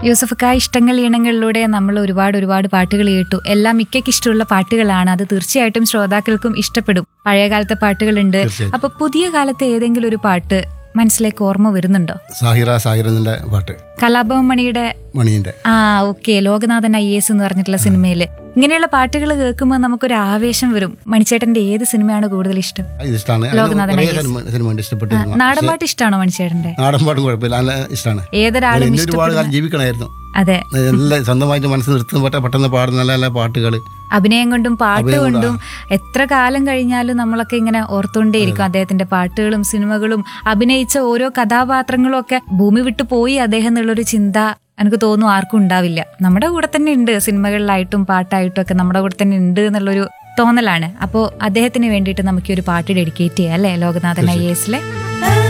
യൂസഫക്ക ഇഷ്ടങ്ങൾ ഈണങ്ങളിലൂടെ നമ്മൾ ഒരുപാട് ഒരുപാട് പാട്ടുകൾ കേട്ടു എല്ലാം മിക്കയ്ക്ക് ഇഷ്ടമുള്ള പാട്ടുകളാണ് അത് തീർച്ചയായിട്ടും ശ്രോതാക്കൾക്കും ഇഷ്ടപ്പെടും പഴയകാലത്തെ പാട്ടുകളുണ്ട് തീർച്ചയായും. അപ്പൊ പുതിയ കാലത്തെ ഏതെങ്കിലും ഒരു പാട്ട് മനസ്സിലേക്ക് ഓർമ്മ വരുന്നുണ്ടോ സാഹിറ സാഹിറിന്റെ പാട്ട് കലാഭവൻ മണിയുടെ മണീന്റെ ആ ഓക്കെ ലോകനാഥൻ ഐ എസ് എന്ന് പറഞ്ഞിട്ടുള്ള സിനിമയില് ഇങ്ങനെയുള്ള പാട്ടുകൾ കേൾക്കുമ്പോൾ നമുക്കൊരു ആവേശം വരും മണിച്ചേട്ടന്റെ ഏത് സിനിമയാണ് കൂടുതൽ ഇഷ്ടം ഇത് ഇഷ്ടമാണ് ലോകനാഥൻ കുറേ അയ്യസ്. സിനിമ സിനിമ ഉണ്ട് ഇഷ്ടപ്പെട്ടു നാടൻ പാട്ട് ഇഷ്ടമാണോ മണിച്ചേട്ടന്റെ നാടൻ പാട്ടും കുഴപ്പമില്ല നല്ല ഇഷ്ടമാണ് ഏതൊരാളും എന്നെ ഒരുപാട് ഇഷ്ടപ്പെടുന്ന കാലം ജീവിക്കണമായിരുന്നു അതെ നല്ല സ്വന്തമായിട്ട് മനസ്സ് നിർത്തുന്ന പറ്റ പെട്ടെന്ന് പാടുന്ന നല്ല നല്ല പാട്ടുകൾ അഭിനയം കൊണ്ടും പാട്ട് അഭിനയം കൊണ്ടും എത്ര കാലം കഴിഞ്ഞാലും നമ്മളൊക്കെ ഇങ്ങനെ ഓർത്തുകൊണ്ടേയിരിക്കും അദ്ദേഹത്തിന്റെ പാട്ടുകളും സിനിമകളും അഭിനയിച്ച ഓരോ കഥാപാത്രങ്ങളും ഒക്കെ ഭൂമി വിട്ടു പോയി അദ്ദേഹം എന്നുള്ളൊരു ചിന്ത എനിക്ക് തോന്നുന്നു ആർക്കും ഉണ്ടാവില്ല നമ്മുടെ കൂടെ തന്നെ ഉണ്ട് സിനിമകളിലായിട്ടും പാട്ടായിട്ടും ഒക്കെ നമ്മുടെ കൂടെ തന്നെ ഉണ്ട് എന്നുള്ളൊരു തോന്നലാണ് അപ്പോൾ അദ്ദേഹത്തിന് വേണ്ടിയിട്ട് നമുക്ക് ഈ ഒരു പാട്ട് ഡെഡിക്കേറ്റ് ചെയ്യാം അല്ലേ ലോകനാഥൻ ഐ എസിലെ